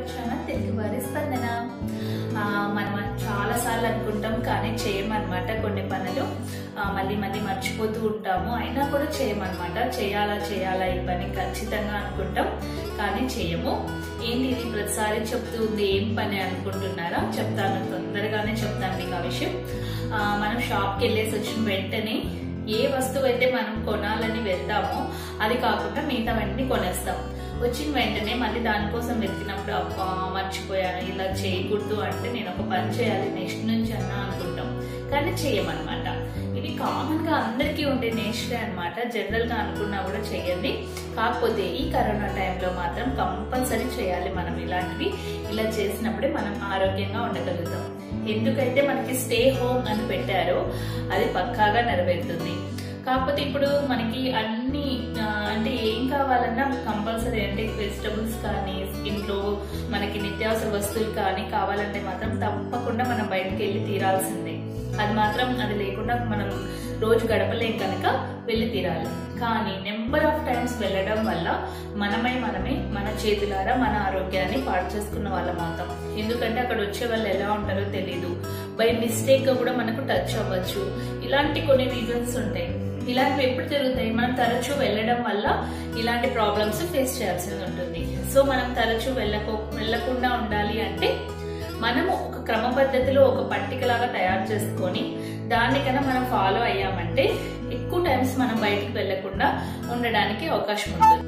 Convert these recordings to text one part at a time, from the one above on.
channel Telugu వారి స్పందన ఆ, మనం చాలా సార్లు అనుకుంటాం కానీ చేయమన్నమాట కొన్ని పనులు ఆ, మళ్ళీ మళ్ళీ మర్చిపోతూ ఉంటాము అయినా కూడా చేయమన్నమాట చేయాలా చేయాలా ఈ పని ఖచ్చితంగా అనుకుంటాం కానీ చేయము ఏంటి ఇది ప్రతిసారి చెప్తూ ఉంది ఏం పని అనుకుంటున్నారా చెప్తాను తొందరగానే చెప్తాను మీకు ఆ విషయం ఆ, మనం షాప్కి వెళ్ళేసి వచ్చిన వెంటనే ఏ వస్తువు అయితే మనం కొనాలని వెళ్తామో అది కాకుండా మిగతావన్నీ కొనేస్తాం వచ్చిన వెంటనే మళ్ళీ దానికోసం వెతికినప్పుడు అబ్బా మర్చిపోయాను ఇలా చేయకూడదు అంటే నేను ఒక పని చేయాలి నెక్స్ట్ నుంచి అన్నా అనుకుంటాం కానీ చేయమన్నమాట ఇది కామన్ గా అందరికీ ఉండే నేచరే అనమాట జనరల్ గా అనుకున్నా కూడా చేయండి కాకపోతే ఈ కరోనా టైంలో మాత్రం కంపల్సరీ చేయాలి మనం ఇలాంటివి ఇలా చేసినప్పుడే మనం ఆరోగ్యంగా ఉండగలుగుతాం ఎందుకైతే మనకి స్టే హోమ్ అని పెట్టారో అది పక్కాగా నెరవేరుతుంది కాకపోతే ఇప్పుడు మనకి అన్ని ఆ, అంటే ఏం కావాలన్నా కంపల్సరీ అంటే వెజిటబుల్స్ కానీ ఇంట్లో మనకి నిత్యావసర వస్తువులు కానీ కావాలంటే మాత్రం తప్పకుండా మనం బయటకు వెళ్ళి తీరాల్సిందే అది మాత్రం అది లేకుండా మనం రోజు గడపలేం కనుక వెళ్ళి తీరాలి కానీ నెంబర్ ఆఫ్ టైమ్స్ వెళ్ళడం వల్ల మనమై మనమే మన చేతులారా మన ఆరోగ్యాన్ని పాడు చేసుకున్న వాళ్ళం అవుతాం ఎందుకంటే అక్కడ వచ్చే వాళ్ళు ఎలా ఉంటారో తెలియదు బై మిస్టేక్ గా కూడా మనకు టచ్ అవ్వచ్చు ఇలాంటి కొన్ని రీజన్స్ ఉంటాయి ఇలాంటివి ఎప్పుడు జరుగుతాయి మనం తరచూ వెళ్ళడం వల్ల ఇలాంటి ప్రాబ్లమ్స్ ఫేస్ చేయాల్సి ఉంటుంది సో మనం తరచూ వెళ్ళకో వెళ్ళకుండా ఉండాలి అంటే మనము ఒక క్రమ పద్ధతిలో ఒక పట్టిక లాగా తయారు చేసుకొని దాన్ని కన్నా మనం ఫాలో అయ్యామంటే ఎక్కువ టైమ్స్ మనం బయటికి వెళ్లకుండా ఉండడానికి అవకాశం ఉంటుంది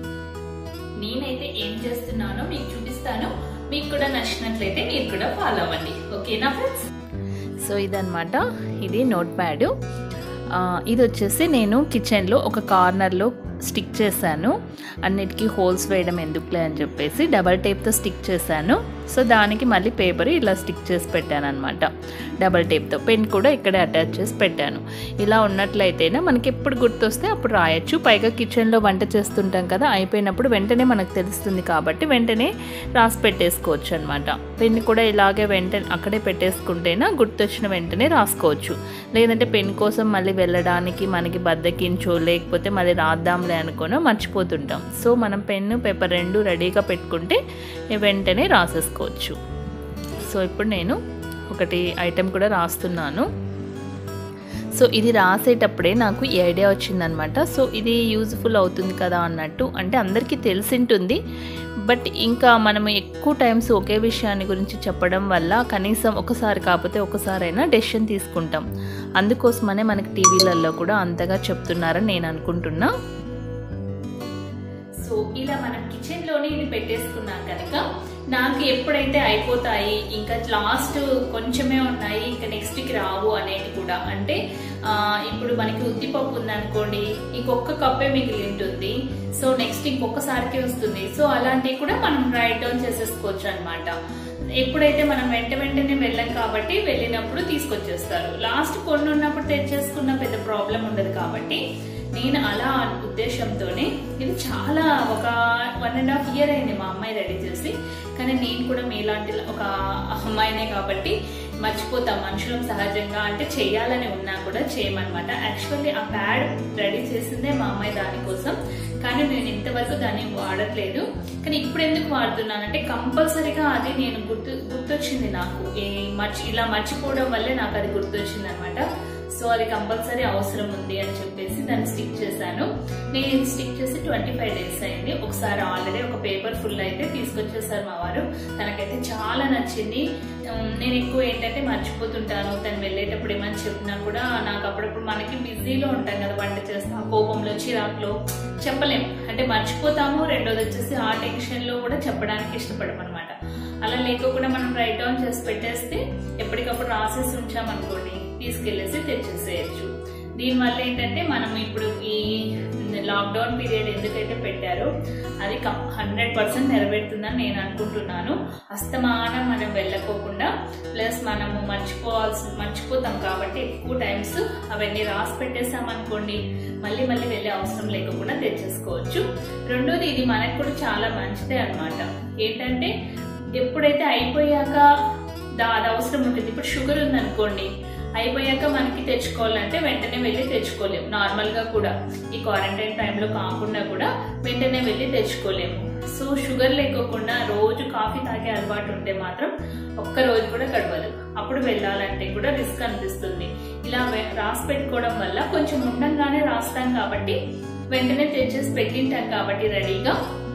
నేనైతే ఏం చేస్తున్నానో మీకు చూపిస్తాను మీకు కూడా నచ్చినట్లయితే మీరు కూడా ఫాలో అవ్వండి ఓకేనా ఫ్రెండ్స్ సో ఇదనమాట ఇది నోట్ ప్యాడ్ ఇది వచ్చేసి నేను కిచెన్లో ఒక కార్నర్లో స్టిక్ చేశాను అన్నిటికీ హోల్స్ వేయడం ఎందుకులే అని చెప్పేసి డబల్ టేప్తో స్టిక్ చేశాను సో దానికి మళ్ళీ పేపర్ ఇలా స్టిక్ చేసి పెట్టాను అనమాట డబల్ టేప్తో పెన్ కూడా ఇక్కడే అటాచ్ చేసి పెట్టాను ఇలా ఉన్నట్లయితేనే మనకి ఎప్పుడు గుర్తొస్తే అప్పుడు రాయొచ్చు పైగా కిచెన్లో వంట చేస్తుంటాం కదా అయిపోయినప్పుడు వెంటనే మనకు తెలుస్తుంది కాబట్టి వెంటనే రాసి పెట్టేసుకోవచ్చు అనమాట పెన్ కూడా ఇలాగే వెంటనే అక్కడే పెట్టేసుకుంటేనే గుర్తొచ్చిన వెంటనే రాసుకోవచ్చు లేదంటే పెన్ కోసం మళ్ళీ వెళ్ళడానికి మనకి బద్దకించో లేకపోతే మళ్ళీ రాద్దాంలే అనుకోనో మర్చిపోతుంటాం సో మనం పెన్ను పేపర్ రెండు రెడీగా పెట్టుకుంటే వెంటనే రాసేసుకోవచ్చు సో ఇప్పుడు నేను ఒకటి ఐటెం కూడా రాస్తున్నాను సో ఇది రాసేటప్పుడే నాకు ఈ ఐడియా వచ్చిందనమాట సో ఇది యూజ్ఫుల్ అవుతుంది కదా అన్నట్టు అంటే అందరికీ తెలిసింటుంది బట్ ఇంకా మనం ఎక్కువ టైమ్స్ ఒకే విషయాన్ని గురించి చెప్పడం వల్ల కనీసం ఒకసారి కాకపోతే ఒకసారైనా డెసిషన్ తీసుకుంటాం అందుకోసమనే మనకి టీవీలలో కూడా అంతగా చెప్తున్నారని నేను అనుకుంటున్నా సో ఇలా మనం కిచెన్ లోనే ఇది పెట్టేసుకున్నాం కనుక నాకు ఎప్పుడైతే అయిపోతాయి ఇంకా లాస్ట్ కొంచెమే ఉన్నాయి ఇంకా నెక్స్ట్ కి రావు అనేది కూడా అంటే ఆ, ఇప్పుడు మనకి ఉద్దిపప్పు ఉందనుకోండి ఇంకొక కప్పే మిగిలి ఉంటుంది సో నెక్స్ట్ ఇంకొకసారికి వస్తుంది సో అలాంటివి కూడా మనం రైట్ డౌన్ చేసేసుకోవచ్చు అనమాట ఎప్పుడైతే మనం వెంట వెంటనే వెళ్ళాం కాబట్టి వెళ్ళినప్పుడు తీసుకొచ్చేస్తారు లాస్ట్ కొన్ని ఉన్నప్పుడు తెచ్చేసుకున్న పెద్ద ప్రాబ్లం ఉండదు కాబట్టి నేను అలా ఉద్దేశంతోనే ఇది చాలా ఒక వన్ అండ్ హాఫ్ ఇయర్ అయింది మా అమ్మాయి రెడీ చేసి కానీ నేను కూడా మీలాంటి ఒక అమ్మాయినే కాబట్టి మర్చిపోతాం మనుషులం సహజంగా అంటే చేయాలని ఉన్నా కూడా చేయమన్నమాట యాక్చువల్లీ ఆ ప్యాడ్ రెడీ చేసిందే మా అమ్మాయి దానికోసం కానీ నేను ఇంతవరకు దాన్ని వాడట్లేదు కానీ ఇప్పుడు ఎందుకు వాడుతున్నానంటే కంపల్సరీగా అది నేను గుర్తు గుర్తొచ్చింది నాకు ఈ మర్చి ఇలా మర్చిపోవడం వల్లే నాకు అది గుర్తొచ్చింది అనమాట సో అది కంపల్సరీ అవసరం ఉంది అని చెప్పేసి దాన్ని స్టిక్ చేశాను నేను ఇది స్టిక్ చేసి ట్వంటీ ఫైవ్ డేస్ అయింది ఒకసారి ఆల్రెడీ ఒక పేపర్ ఫుల్ అయితే తీసుకొచ్చేసారు మా వారు తనకైతే చాలా నచ్చింది ఉమ్, నేను ఎక్కువ ఏంటంటే మర్చిపోతుంటాను తను వెళ్ళేటప్పుడు ఏమని చెప్పినా కూడా నాకు అప్పుడప్పుడు మనకి బిజీలో ఉంటాం కదా వంట చేస్తాం కోపంలో చిరాకులో చెప్పలేం అంటే మర్చిపోతాము రెండోది వచ్చేసి ఆ టెన్షన్ లో కూడా చెప్పడానికి ఇష్టపడం అనమాట అలా లేకుండా మనం రైట్ డౌన్ చేసి పెట్టేస్తే ఎప్పటికప్పుడు రాసేసి ఉంచామనుకోండి తీసుకెళ్లేసి తెచ్చేసేయచ్చు దీనివల్ల ఏంటంటే మనం ఇప్పుడు ఈ లాక్డౌన్ పీరియడ్ ఎందుకైతే పెట్టారో అది హండ్రెడ్ పర్సెంట్ నెరవేరుతుందని నేను అనుకుంటున్నాను అస్తమానం మనం వెళ్ళకోకుండా ప్లస్ మనము మర్చిపోవాల్సి మర్చిపోతాం కాబట్టి ఎక్కువ టైమ్స్ అవన్నీ రాసి పెట్టేసామనుకోండి మళ్ళీ మళ్ళీ వెళ్ళే అవసరం లేకుండా తెచ్చేసుకోవచ్చు రెండోది ఇది మనకు కూడా చాలా మంచిదే అన్నమాట ఏంటంటే ఎప్పుడైతే అయిపోయాక దా అది అవసరం ఉంటుంది ఇప్పుడు షుగర్ ఉందనుకోండి అయిపోయాక మనకి తెచ్చుకోవాలంటే వెంటనే వెళ్ళి తెచ్చుకోలేము నార్మల్ గా కూడా ఈ క్వారంటైన్ టైంలో కాకుండా కూడా వెంటనే వెళ్ళి తెచ్చుకోలేము సో షుగర్ లేకోకుండా రోజు కాఫీ తాగే అలవాటు ఉంటే మాత్రం ఒక్క రోజు కూడా గడవదు అప్పుడు వెళ్ళాలంటే కూడా రిస్క్ అనిపిస్తుంది ఇలా వె- రాసి పెట్టుకోవడం వల్ల కొంచెం ఉండంగానే రాస్తాం కాబట్టి వెంటనే తెచ్చేసి పెట్టింటాం కాబట్టి రెడీగా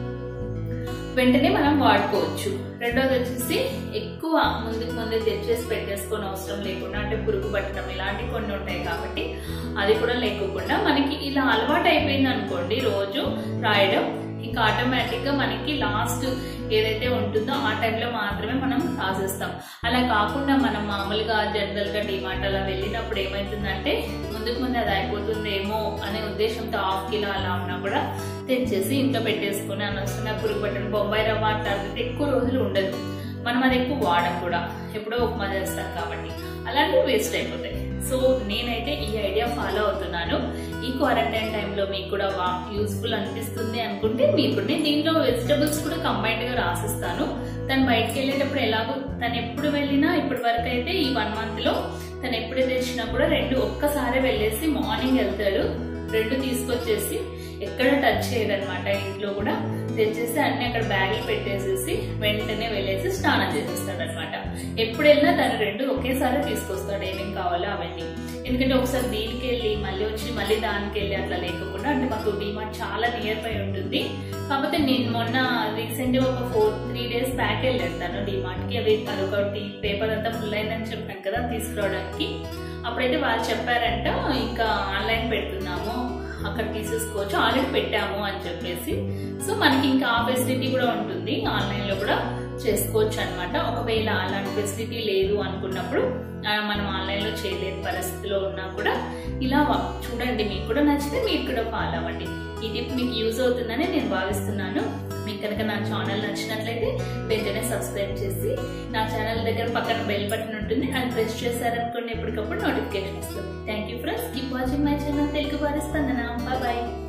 వెంటనే మనం వాడుకోవచ్చు రెండోది వచ్చేసి ఎక్కువ ముందుకు ముందే తెచ్చేసి పెట్టేసుకొని అవసరం లేకుండా అంటే పురుగు పట్టడం ఇలాంటి కొన్ని ఉంటాయి కాబట్టి అది కూడా లేకోకుండా మనకి ఇలా అలవాటు అయిపోయింది అనుకోండి రోజు రాయడం ఇంకా ఆటోమేటిక్ గా మనకి లాస్ట్ ఏదైతే ఉంటుందో ఆ టైంలో మాత్రమే మనం రాసేస్తాం అలా కాకుండా మనం మామూలుగా జనరల్ గా డిమార్ట్ అలా వెళ్ళినప్పుడు ఏమైతుందంటే ముందుకు ముందు అది అయిపోతుందేమో అనే ఉద్దేశంతో హాఫ్ కిలో అలా ఉన్నా కూడా తెచ్చేసి ఇంట్లో పెట్టేసుకుని అనవసరంగా పురుగు పట్టడం బొంబాయి రవ్వ అట్లాంటిది ఎక్కువ రోజులు ఉండదు మనం అది ఎక్కువ వాడం కూడా ఎప్పుడో ఉప్మా చేస్తాం కాబట్టి అలాంటివి వేస్ట్ అయిపోతాయి సో నేనైతే ఈ ఐడియా ఫాలో అవుతున్నాను ఈ క్వారంటైన్ టైంలో మీకు కూడా యూస్ఫుల్ అనిపిస్తుంది అనుకుంటే మీరు కూడా నేను దీంట్లో వెజిటబుల్స్ కూడా కంబైన్డ్ గా రాసిస్తాను తను బయటకు వెళ్ళేటప్పుడు ఎలాగో తను ఎప్పుడు వెళ్ళినా ఇప్పటి వరకు అయితే ఈ వన్ మంత్ లో తను ఎప్పుడు తెచ్చినా కూడా రెండు ఒక్కసారి వెళ్ళేసి మార్నింగ్ వెళ్తాడు రెండు తీసుకొచ్చేసి ఎక్కడ టచ్ చేయడనమాట ఇంట్లో కూడా తెచ్చేసి అన్ని అక్కడ బ్యాగులు పెట్టేసేసి వెంటనే వెళ్ళేసి స్నానం చేసేస్తాడు అనమాట ఎప్పుడు వెళ్ళినా తను రెండు ఒకేసారి తీసుకొస్తాడు ఏమేం కావాలో అవన్నీ ఎందుకంటే ఒకసారి దీనికి వెళ్ళి మళ్ళీ వచ్చి మళ్ళీ దానికి వెళ్ళి అట్లా లేకుండా అంటే మాకు డిమార్ట్ చాలా నియర్ బై ఉంటుంది కాకపోతే నేను మొన్న రీసెంట్ గా ఒక ఫోర్ త్రీ డేస్ బ్యాక్ వెళ్ళేస్తాను డిమార్ట్ కి అవి అదొకటి పేపర్ అంతా ఫుల్ అయిందని చెప్పాను కదా తీసుకురావడానికి అప్పుడైతే వాళ్ళు చెప్పారంట ఇంకా ఆన్లైన్ పెడుతున్నాము అక్కడ తీసేసుకోవచ్చు ఆల్రెడీ పెట్టాము అని చెప్పేసి సో మనకి ఇంకా ఆ ఫెసిలిటీ కూడా ఉంటుంది ఆన్లైన్ లో కూడా చేసుకోవచ్చు అనమాట ఒకవేళ అలాంటి ఫెసిలిటీ లేదు అనుకున్నప్పుడు ఆ, మనం ఆన్లైన్ లో చేయలేని పరిస్థితిలో ఉన్నా కూడా ఇలా వా- చూడండి మీకు కూడా నచ్చితే మీరు కూడా ఫాలో అవ్వండి ఈ టిప్ మీకు యూజ్ అవుతుందని నేను భావిస్తున్నాను మీకు కనుక నా ఛానల్ నచ్చినట్లయితే వెంటనే సబ్స్క్రైబ్ చేసి నా ఛానల్ దగ్గర పక్కన బెల్ బటన్ ఉంటుంది అది ప్రెస్ చేశారనుకోండి ఎప్పటికప్పుడు నోటిఫికేషన్ వస్తుంది thank you friends keep watching my channel Telugu భారిస్తాను బాయ్ బాయ్